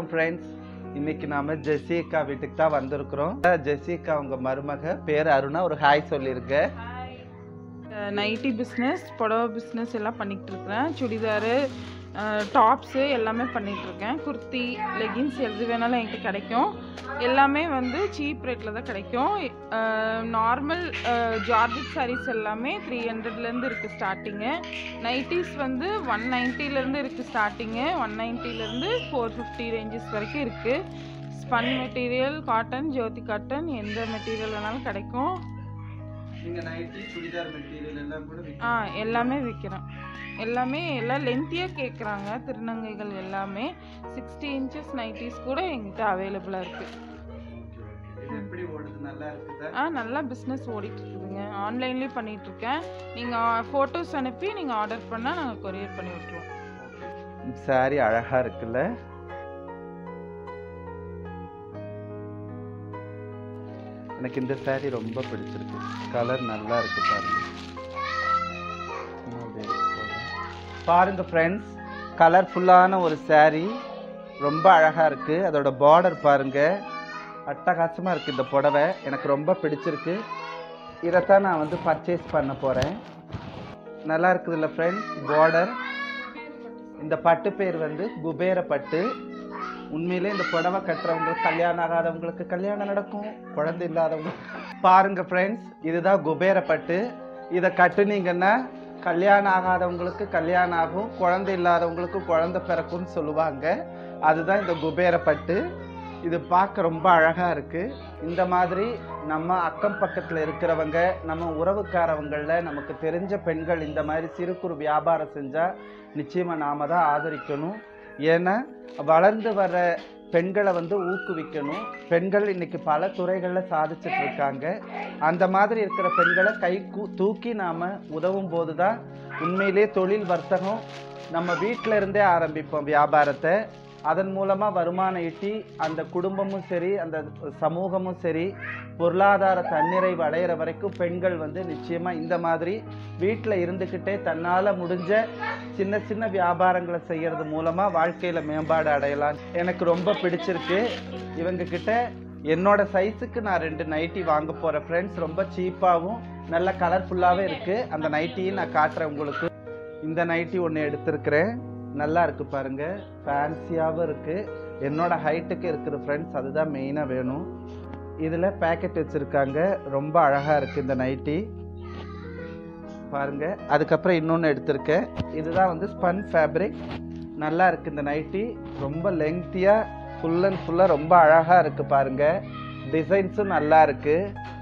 வணக்கம் ஃப்ரெண்ட்ஸ் இன்னைக்கு நாம ஜெசிகா வீட்டுக்கு தான் வந்திருக்கிறோம் ஜெசிகா உங்க மருமக பேர் அருணா ஒரு ஹாய் சொல்லிருக்க நைட்டி பிஸ்னஸ் புடவை பிஸ்னஸ் எல்லாம் பண்ணிகிட்டு இருக்கிறேன் சுடிதாரு டாப்ஸு எல்லாமே பண்ணிகிட்டு இருக்கேன் குர்த்தி லெகின்ஸ் எது வேணாலும் என்கிட்ட கிடைக்கும் எல்லாமே வந்து சீப் ரேட்டில் தான் கிடைக்கும் நார்மல் ஜார்ஜெட் சாரீஸ் எல்லாமே த்ரீ ஹண்ட்ரட்லேருந்து இருக்குது ஸ்டார்டிங்கு நைட்டிஸ் வந்து ஒன் நைன்ட்டிலேருந்து இருக்குது ஸ்டார்டிங்கு ஒன் நைன்ட்டிலேருந்து ஃபோர் ஃபிஃப்டி ரேஞ்சஸ் வரைக்கும் இருக்குது spun material cotton Jyothi cotton எந்த மெட்டீரியல் வேணாலும் கிடைக்கும் நீங்க நைட்டி சுடிதார் மெட்டீரியல் எல்லாம் கூட ஆ எல்லாமே விற்கிறேன் எல்லாமே எல்லாம் லென்த்தியாக கேட்குறாங்க திருநங்கைகள் எல்லாமே சிக்ஸ்டி இன்ச்சஸ் நைட்டிஸ் கூட எங்கிட்ட அவைலபிளாக இருக்குது இது எப்படி ஓடுது நல்லா இருக்குதா ஆ நல்லா பிஸ்னஸ் ஓடிட்டு இருக்குதுங்க ஆன்லைன்லேயும் பண்ணிகிட்ருக்கேன் நீங்கள் ஃபோட்டோஸ் அனுப்பி நீங்கள் ஆர்டர் பண்ணால் நாங்கள் கொரியர் பண்ணி விட்ருவோம் சாரி அழகா இருக்குல்ல எனக்கு இந்த சாரி ரொம்ப பிடிச்சிருக்கு கலர் நல்லா இருக்கு பாருங்க இன்னும் அப்படியே போடுறேன். பாருங்க ஃப்ரெண்ட்ஸ் கலர்ஃபுல்லான ஒரு saree ரொம்ப அழகா இருக்கு அதோட பார்டர் பாருங்க அட்டகாசமா இருக்கு இந்த புடவை எனக்கு ரொம்ப பிடிச்சிருக்கு இதைத்தான் நான் வந்து பர்ச்சேஸ் பண்ண போறேன் நல்லா இருக்குதுல்ல ஃப்ரெண்ட்ஸ் பார்டர் இந்த பட்டு பேர் வந்து குபேர பட்டு உண்மையிலே இந்த புடவை கட்டுறவங்க கல்யாணம் ஆகாதவங்களுக்கு கல்யாணம் நடக்கும் குழந்தை இல்லாதவங்க பாருங்க ஃப்ரெண்ட்ஸ் இதுதான் குபேர பட்டு இதை கட்டுனீங்கன்னா கல்யாணம் ஆகாதவங்களுக்கு கல்யாணம் ஆகும் குழந்தை இல்லாதவங்களுக்கு குழந்தை பிறக்கும்னு சொல்லுவாங்க அதுதான் இந்த குபேர பட்டு இது பார்க்க ரொம்ப அழகா இருக்கு இந்த மாதிரி நம்ம அக்கம் பக்கத்துல இருக்கிறவங்க நம்ம உறவுக்காரவங்கள நமக்கு தெரிஞ்ச பெண்கள் இந்த மாதிரி சிறு குறு வியாபாரம் செஞ்சா நிச்சயமா நாம தான் ஆதரிக்கணும் ஏன்னா வளர்ந்து வர பெண்களை வந்து ஊக்குவிக்கணும் பெண்கள் இன்னைக்கு பல துறைகளில் சாதிச்சுட்டு இருக்காங்க அந்த மாதிரி இருக்கிற பெண்களை கை கூ- தூக்கி நாம உதவும் போது தான் உண்மையிலே தொழில் வர்த்தகம் நம்ம வீட்டில இருந்தே ஆரம்பிப்போம் வியாபாரத்தை அதன் மூலமா வருமானம் ஈட்டி அந்த குடும்பமும் சரி அந்த சமூகமும் சரி பொருளாதார தன்னிறைவு அடையிற வரைக்கும் பெண்கள் வந்து நிச்சயமா இந்த மாதிரி வீட்டில் இருந்துக்கிட்டே தன்னால முடிஞ்ச சின்ன சின்ன வியாபாரங்களை செய்யறது மூலமா வாழ்க்கையில மேம்பாடு அடையலாம் எனக்கு ரொம்ப பிடிச்சிருக்கு இவங்க கிட்ட என்னோட சைஸுக்கு நான் ரெண்டு நைட்டி வாங்க போறேன் ஃப்ரெண்ட்ஸ் ரொம்ப சீப்பாகவும் நல்ல கலர்ஃபுல்லாகவே இருக்கு அந்த நைட்டியும் நான் காட்டுறேன் உங்களுக்கு இந்த நைட்டி ஒன்று எடுத்திருக்கிறேன் நல்லா இருக்கு பாருங்க ஃபேன்சியாகவும் இருக்கு என்னோட ஹைட்டுக்கு இருக்கிற ஃப்ரெண்ட்ஸ் அதுதான் மெயினாக வேணும் இதில் பேக்கெட் வச்சுருக்காங்க ரொம்ப அழகாக இருக்கு இந்த நைட்டி பாருங்க அதுக்கப்புறம் இன்னொன்று எடுத்திருக்கேன் இதுதான் வந்து ஸ்பன் ஃபேப்ரிக் நல்லா இருக்கு இந்த நைட்டி ரொம்ப லெங்க்த்தியாக ஃபுல் அண்ட் ஃபுல்லாக ரொம்ப அழகாக இருக்கு பாருங்க டிசைன்ஸும் நல்லா இருக்கு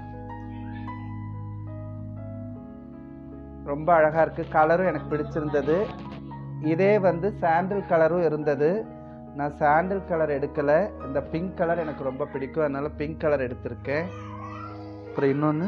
ரொம்ப அழகா இருக்கு கலரும் எனக்கு பிடிச்சிருந்தது இதே வந்து சாண்டில் கலரும் இருந்தது நான் சாண்டில் கலர் எடுக்கல இந்த பிங்க் கலர் எனக்கு ரொம்ப பிடிக்கும் அதனால பிங்க் கலர் எடுத்திருக்கேன் அப்புறம் இன்னொன்று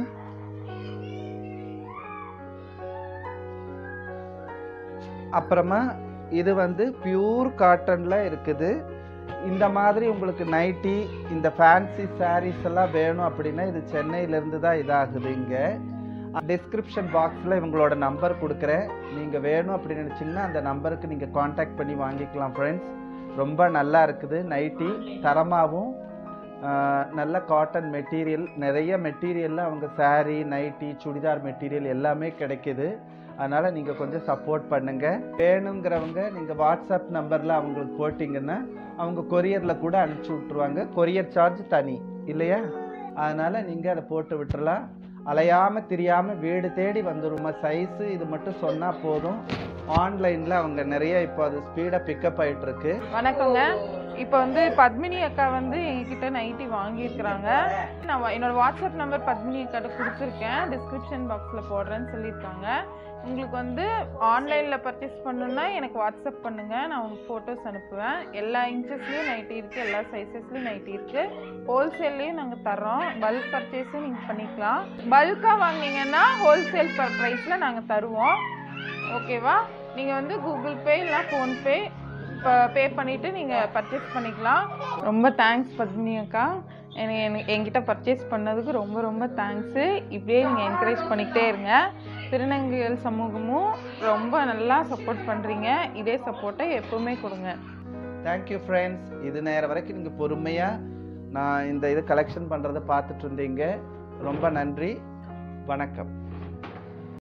அப்புறமா இது வந்து பியூர் காட்டன்ல இருக்குது இந்த மாதிரி உங்களுக்கு நைட்டி இந்த ஃபேன்சி sarees எல்லாம் வேணும் அப்படின்னா இது சென்னையிலேருந்து தான் இதாகுது இங்கே டிஸ்கிரிப்ஷன் பாக்ஸில் இவங்களோட நம்பர் கொடுக்குறேன் நீங்கள் வேணும் அப்படின்னு நினச்சிங்கன்னா அந்த நம்பருக்கு நீங்கள் காண்டாக்ட் பண்ணி வாங்கிக்கலாம் ஃப்ரெண்ட்ஸ் ரொம்ப நல்லா இருக்குது நைட்டி தரமாகவும் ஆஹ், நல்ல காட்டன் மெட்டீரியல் நிறைய மெட்டீரியலில் அவங்க saree நைட்டி சுடிதார் மெட்டீரியல் எல்லாமே கிடைக்குது அதனால் நீங்கள் கொஞ்சம் சப்போர்ட் பண்ணுங்கள் வேணுங்கிறவங்க நீங்கள் வாட்ஸ்அப் நம்பரில் அவங்களுக்கு போட்டிங்கன்னா அவங்க கொரியரில் கூட அனுப்பிச்சி விட்ருவாங்க கொரியர் சார்ஜ் தனி இல்லையா அதனால் நீங்கள் அதை போட்டு விட்டுறலாம் அலையாமல் தெரியாமல் வீடு தேடி வந்துருமா சைஸு இது மட்டும் சொன்னால் போதும் ஆன்லைனில் அவங்க நிறைய இப்போ அது ஸ்பீடாக பிக்கப் ஆகிட்டு இருக்கு வணக்கங்க இப்போ வந்து பத்மினி அக்கா வந்து எங்ககிட்ட நைட்டி வாங்கியிருக்கிறாங்க நான் வா- என்னோட வாட்ஸ்அப் நம்பர் பத்மினி அக்காட்ட கொடுத்துருக்கேன் டிஸ்கிரிப்ஷன் பாக்ஸில் போடுறேன்னு சொல்லியிருக்காங்க உங்களுக்கு வந்து ஆன்லைனில் பர்ச்சேஸ் பண்ணணுன்னா எனக்கு வாட்ஸ்அப் பண்ணுங்கள் நான் உங்களுக்கு ஃபோட்டோஸ் அனுப்புவேன் எல்லா இன்ச்சஸ்லேயும் நைட்டி இருக்குது எல்லா சைஸஸ்லேயும் நைட்டி இருக்குது ஹோல்சேல்லையும் நாங்கள் தரோம் பல்க் பர்ச்சேஸும் நீங்கள் பண்ணிக்கலாம் பல்காக வாங்கினீங்கன்னா ஹோல்சேல் ப்ரைஸில் நாங்கள் தருவோம் ஓகேவா நீங்கள் வந்து கூகுள் பே இல்லை ஃபோன்பே பே பண்ணிவிட்டு நீங்கள் பர்ச்சேஸ் பண்ணிக்கலாம் ரொம்ப தேங்க்ஸ் பத்மினி அக்கா எனக்கு எனக்கு என்கிட்ட பர்ச்சேஸ் பண்ணதுக்கு ரொம்ப ரொம்ப தேங்க்ஸு இப்படியே நீங்கள் என்கரேஜ் பண்ணிக்கிட்டே இருங்க திருநங்கைகள் சமூகமும் ரொம்ப நல்லா சப்போர்ட் பண்ணுறீங்க இதே சப்போர்ட்டை எப்பவுமே கொடுங்க தேங்க்யூ ஃப்ரெண்ட்ஸ் இது நேரம் வரைக்கும் நீங்கள் பொறுமையாக நான் இந்த இது கலெக்ஷன் பண்ணுறதை பார்த்துட்டு இருந்தீங்க ரொம்ப நன்றி வணக்கம்